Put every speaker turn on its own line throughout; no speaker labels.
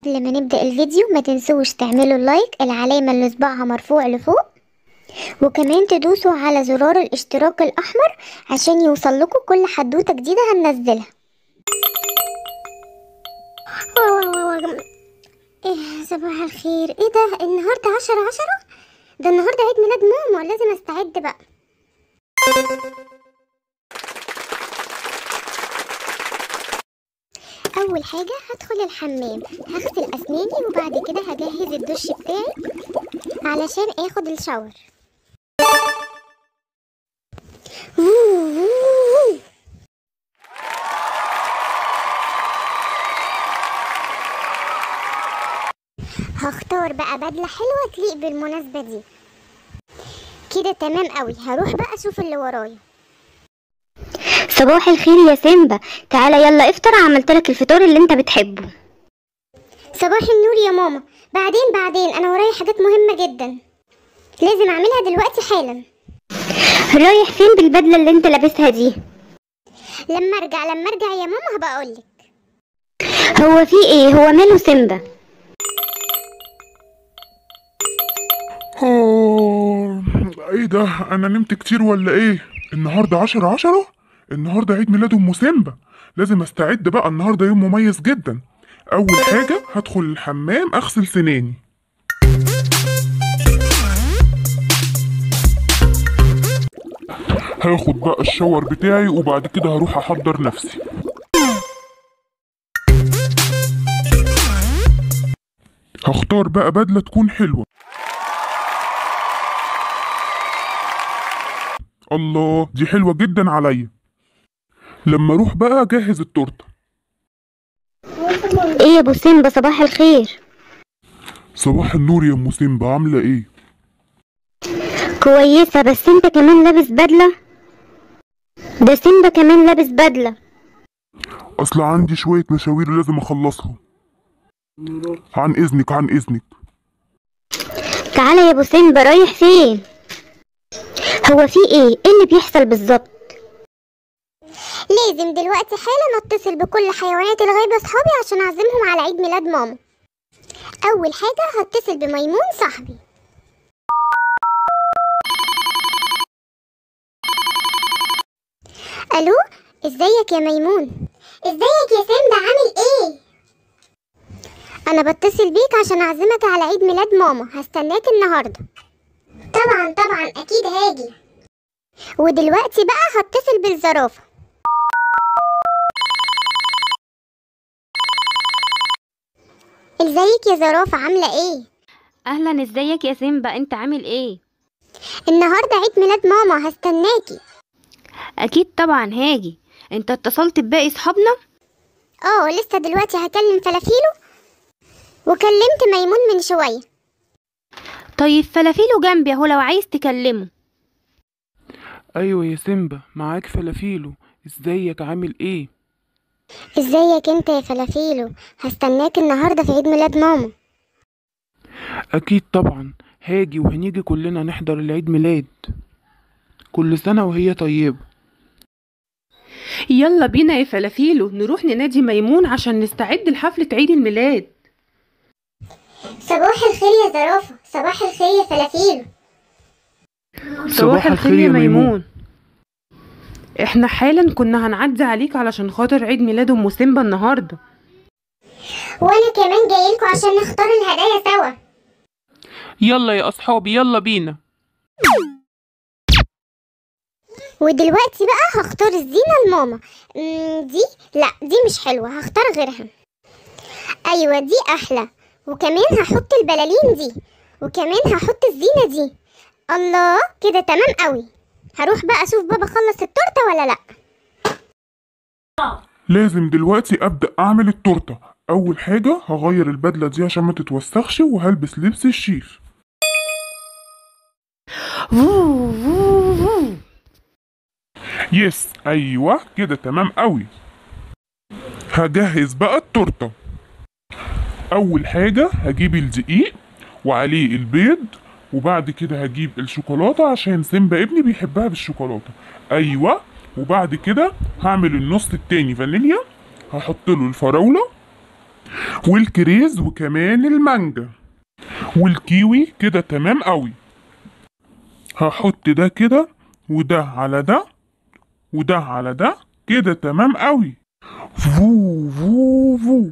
قبل ما نبدأ الفيديو ما تنسوش تعملوا لايك العلامة اللي صباعها مرفوع لفوق وكمان تدوسوا على زرار الاشتراك الأحمر عشان يوصل لكم كل حدوتة جديدة هننزلها ايه صباح الخير ايه ده النهاردة عشرة عشرة ده النهاردة عيد ميلاد ماما لازم استعد بقى اول حاجه هدخل الحمام هغسل اسناني وبعد كده هجهز الدش بتاعي علشان اخد الشاور هختار بقى بدلة حلوة تليق بالمناسبة دي كده تمام قوي هروح بقى اشوف اللي ورايا
صباح الخير يا سيمبا تعالى يلا افطر عملت لك الفطار اللي انت بتحبه
صباح النور يا ماما بعدين بعدين انا ورايا حاجات مهمة جدا لازم اعملها دلوقتي حالا
رايح فين بالبدلة اللي انت لابسها دي
لما ارجع لما ارجع يا ماما هبقى اقولك
هو في ايه هو ماله سيمبا
آه، ايه ده انا نمت كتير ولا ايه النهارده عشرة عشرة النهارده عيد ميلاد ام سيمبا لازم استعد بقى النهارده يوم مميز جدا اول حاجه هدخل الحمام اغسل سناني هاخد بقى الشاور بتاعي وبعد كده هروح احضر نفسي هختار بقى بدلة تكون حلوة الله دي حلوة جدا عليا لما اروح بقى اجهز التورته
ايه يا ابو سيمبا صباح الخير
صباح النور يا ام سيمبا عامله ايه
كويسة بس انت كمان لابس بدلة ده سيمبا كمان لابس بدلة
اصل عندي شويه مشاوير لازم اخلصها عن اذنك عن اذنك
تعالى يا ابو سيمبا رايح فين هو في ايه ايه اللي بيحصل بالظبط
لازم دلوقتي حالا اتصل بكل حيوانات الغيبة اصحابي عشان اعزمهم على عيد ميلاد ماما اول حاجة هتصل بميمون صاحبي الو ازيك يا ميمون ازيك يا سيمبا عامل ايه انا بتصل بيك عشان اعزمك على عيد ميلاد ماما هستناك النهارده طبعا طبعا اكيد هاجي ودلوقتي بقى هتصل بالزرافه ازيك يا زرافه عامله ايه
اهلا ازيك يا سيمبا انت عامل ايه
النهارده عيد ميلاد ماما هستناكي
اكيد طبعا هاجي انت اتصلت بباقي صحابنا
اه لسه دلوقتي هكلم فلافيلو وكلمت ميمون من شويه
طيب فلافيلو جنبي اهو لو عايز تكلمه
ايوه يا سيمبا معاك فلافيلو ازيك عامل ايه
ازيك انت يا فلافيلو هستناك النهارده في عيد ميلاد ماما
اكيد طبعا هاجي وهنيجي كلنا نحضر العيد ميلاد كل سنة وهي طيبة
يلا بينا يا فلافيلو نروح ننادي ميمون عشان نستعد لحفلة عيد الميلاد
صباح الخير يا زرافه صباح الخير يا فلافيلو
صباح الخير يا ميمون احنا حالا كنا هنعدي عليك علشان خاطر عيد ميلاد ام سيمبا النهارده
وانا كمان جايلكوا عشان نختار الهدايا سوا
يلا يا اصحابي يلا بينا
ودلوقتي بقى هختار الزينة لماما مم، دي لا دي مش حلوة هختار غيرها أيوة دي أحلى وكمان هحط البلالين دي وكمان هحط الزينة دي الله كده تمام قوي هروح بقى أشوف بابا خلص التورتة ولا لأ
لازم دلوقتي ابدا اعمل التورته اول حاجه هغير البدله دي عشان ما تتوسخش وهلبس لبس الشيف
وو وو وو
يس ايوه كده تمام قوي هجهز بقى التورته اول حاجه هجيب الدقيق وعليه البيض وبعد كده هجيب الشوكولاته عشان سيمبا ابني بيحبها بالشوكولاته ايوه وبعد كده هعمل النص التاني فانيليا هحط له الفراوله والكريز وكمان المانجا والكيوي كده تمام قوي هحط ده كده وده على ده وده على ده كده تمام قوي فو فو فو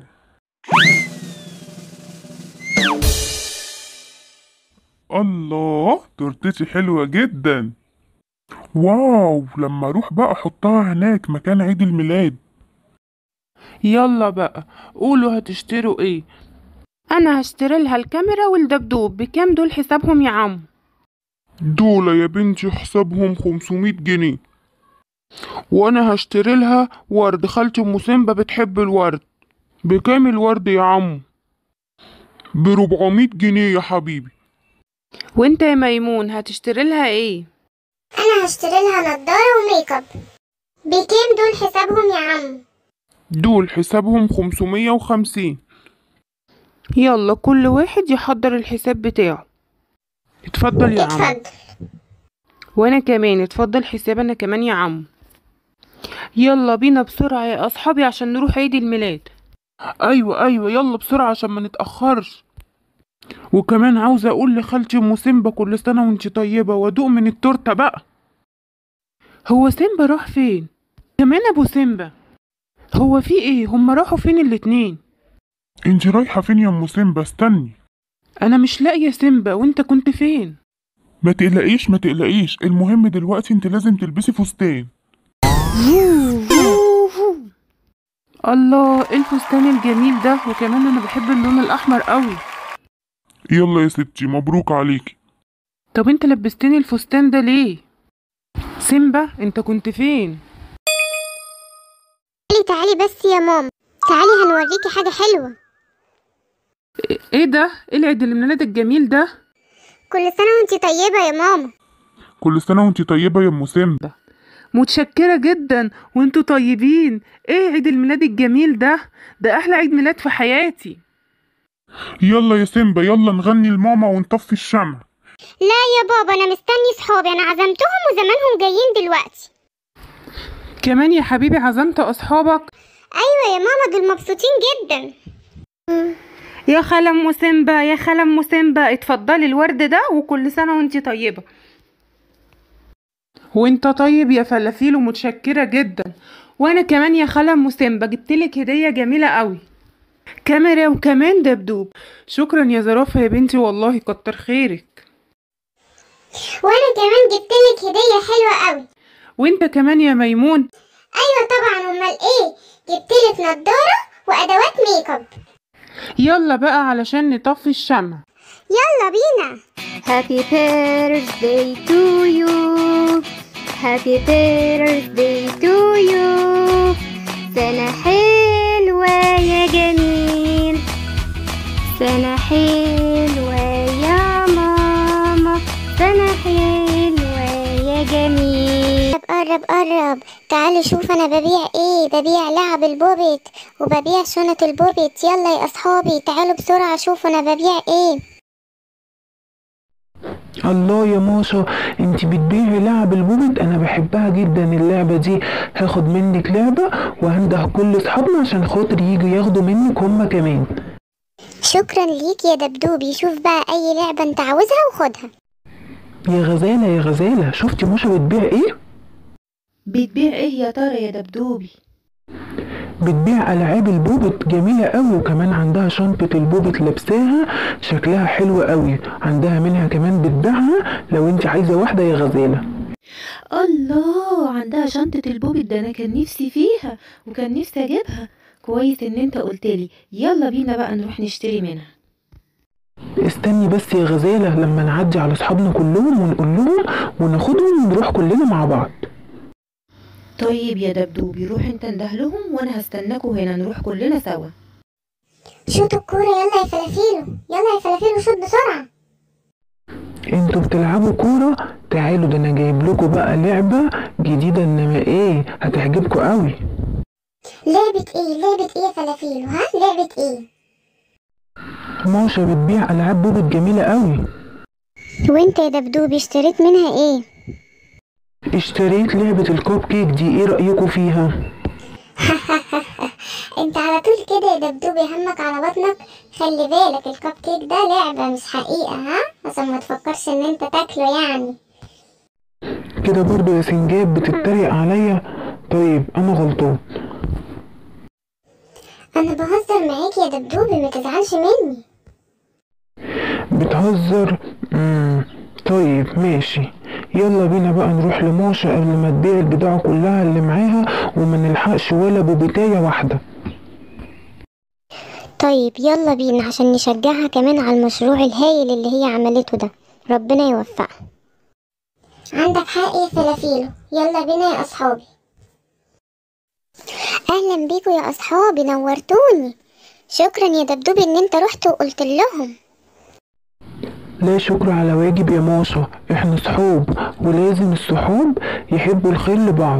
الله تورتتي حلوة جدا واو لما اروح بقى احطها هناك مكان عيد الميلاد
يلا بقى قولوا هتشتروا ايه
انا هشتري لها الكاميرا والدبدوب بكام دول حسابهم يا عم
دول يا بنتي حسابهم 500 جنيه وانا هشتري لها ورد خالتي ام سيمبا بتحب الورد بكام الورد يا عم ب 400 جنيه يا حبيبي
وانت يا ميمون هتشتري لها ايه
انا هشتري لها نضاره وميك اب بكام دول حسابهم يا عم
دول حسابهم 550
يلا كل واحد يحضر الحساب بتاعه اتفضل يا عم
اتفضل
وانا كمان اتفضل حساب انا كمان يا عم يلا بينا بسرعة يا اصحابي عشان نروح عيد الميلاد
ايوه ايوه يلا بسرعة عشان ما نتأخرش وكمان عاوزة اقول لخالتي ام سيمبا كل سنة وانتي طيبة وادوق من التورتة بقى
هو سيمبا راح فين كمان ابو سيمبا هو في ايه هما راحوا فين الاتنين
انتي رايحة فين يا ام سيمبا استني
انا مش لاقية سيمبا وانت كنت فين
ما تقلقيش ما تقلقيش المهم دلوقتي انت لازم تلبسي فستان
الله ايه الفستان الجميل ده وكمان انا بحب اللون الاحمر قوي
يلا يا ستي مبروك عليكي
طب انت لبستني الفستان ده ليه سيمبا انت كنت فين
تعالي تعالي بس يا ماما تعالي هنوريكي حاجة حلوة
إيه- ايه ده ايه العيد الميلاد الجميل ده
كل سنة وانتي طيبة يا ماما
كل سنة وانت طيبة يا ام سيمبا
متشكرة جدا وانتوا طيبين ايه عيد الميلاد الجميل ده ده احلى عيد ميلاد في حياتي
يلا يا سيمبا يلا نغني لماما ونطفي الشمع
لا يا بابا انا مستني صحابي انا عزمتهم وزمانهم جايين دلوقتي
كمان يا حبيبي عزمت اصحابك
ايوه يا ماما دول مبسوطين جدا
يا خالة ام سيمبا يا خالة ام سيمبا اتفضلي الورد ده وكل سنة وانتي طيبة وانت طيب يا فلافيل ومتشكرة جدا وانا كمان يا خالة ام سيمبا جبتلك هدية جميلة قوي كاميرا وكمان دبدوب شكرا يا زرافة يا بنتي والله كتر خيرك
وانا كمان جبتلك هدية حلوة قوي
وانت كمان يا ميمون
ايوه طبعا امال ايه جبتلك نضارة وادوات ميك اب
يلا بقى علشان نطفي الشمع
يلا بينا
Happy birthday to you Happy birthday to you سنة حلوة يا جميل سنة حلوة يا ماما سنة حلوة يا جميل
قرب قرب قرب تعالي شوف انا ببيع ايه ببيع لعب البوبيت وببيع شنط البوبيت يلا يا اصحابي تعالوا بسرعة شوفوا انا ببيع ايه
الله يا ماشا انت بتبيعي لعب البوبت انا بحبها جدا اللعبة دي هاخد منك لعبة وهنده كل اصحابنا عشان خاطر يجوا ياخدوا منك هما كمان
شكرا ليك يا دبدوبي شوف بقى اي لعبة انت عاوزها وخدها
يا غزالة يا غزالة شفتي ماشا بتبيع ايه
بتبيع ايه يا ترى يا دبدوبي
بتبيع العاب البوبت جميلة قوي وكمان عندها شنطة البوبت لابساها شكلها حلو قوي عندها منها كمان بتبيعها لو انت عايزة واحدة يا غزالة
الله عندها شنطة البوبت ده انا كان نفسي فيها وكان نفسي اجيبها كويس ان انت قلتلي يلا بينا بقى نروح نشتري منها
استني بس يا غزالة لما نعدي على اصحابنا كلهم ونقول لهم وناخدهم ونروح كلنا مع بعض
طيب يا دبدوبي روح انت اندهلهم وانا هستناكوا هنا نروح كلنا سوا
شوطوا الكورة يلا يا فلافيلو يلا يا فلافيلو شوط بسرعة
انتوا بتلعبوا كورة تعالوا ده انا جايب لكم بقى لعبة جديدة انما ايه هتعجبكم قوي
لعبة ايه لعبة ايه يا فلافيلو ها لعبة ايه
ماشا بتبيع العاب بوبت جميلة قوي
وانت يا دبدوبي اشتريت منها ايه
اشتريت لعبة الكوب كيك دي ايه رأيكم فيها
انت على طول كده يا دبدوب همك على بطنك خلي بالك الكب كيك ده لعبة مش حقيقة ها عشان ما تفكرش ان انت تاكله يعني
كده برضو يا سنجاب بتتريق عليا طيب انا غلطان
انا بهزر معاك يا دبدوبي ما تزعلش مني
بتهزر مم. طيب ماشي يلا بينا بقى نروح لماشا قبل ما تبيع البضاعة كلها اللي معاها وما نلحقش ولا بوبيتاية واحدة
طيب يلا بينا عشان نشجعها كمان على المشروع الهايل اللي هي عملته ده ربنا يوفقها عندك حق يا فلافيلو يلا بينا يا اصحابي اهلا بيكم يا اصحابي نورتوني شكرا يا دبدوبي ان انت رحت وقلت لهم
لا شكر على واجب يا ماشا احنا صحاب ولازم الصحاب يحبوا الخير لبعض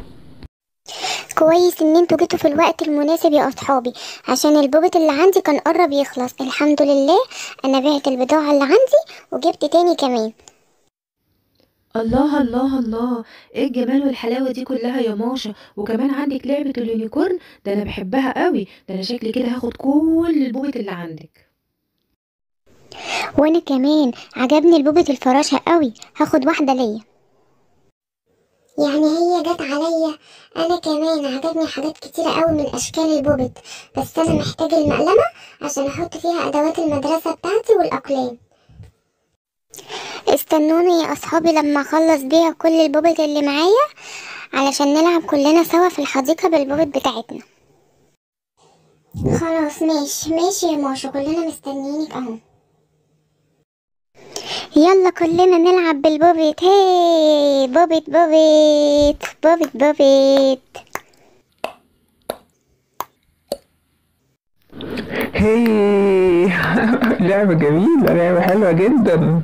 كويس ان انتوا جيتوا في الوقت المناسب يا اصحابي عشان البوبت اللي عندي كان قرب يخلص الحمد لله انا بعت البضاعة اللي عندي وجبت تاني كمان
الله الله الله ايه الجمال والحلاوة دي كلها يا ماشا وكمان عندك لعبة اليونيكورن ده انا بحبها قوي ده انا شكلي كده هاخد كل البوبت اللي عندك
وانا كمان عجبني البوبة الفراشة قوي هاخد واحدة ليا يعني هي جت عليا انا كمان عجبني حاجات كتيرة قوي من اشكال البوبت بس انا محتاج المقلمة عشان احط فيها ادوات المدرسة بتاعتي والاقلام استنوني يا اصحابي لما اخلص بيها كل البوبت اللي معايا علشان نلعب كلنا سوا في الحديقة بالبوبت بتاعتنا خلاص ماشي ماشي يا ماشا كلنا مستنيينك اهو يلا كلنا نلعب بالبوبيت هي بوبيت بوبيت بوبيت بوبيت
هي لعبة جميلة لعبة حلوة جدا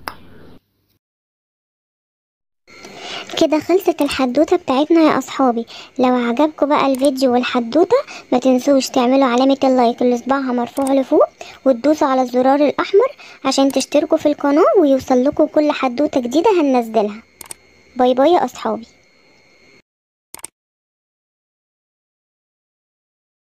كده خلصت الحدوتة بتاعتنا يا أصحابي لو عجبكم بقى الفيديو والحدوتة ما تنسوش تعملوا علامة اللايك اللي صباعها مرفوع لفوق وتدوسوا على الزرار الأحمر عشان تشتركوا في القناة ويوصل لكم كل حدوتة جديدة هننزلها باي باي يا أصحابي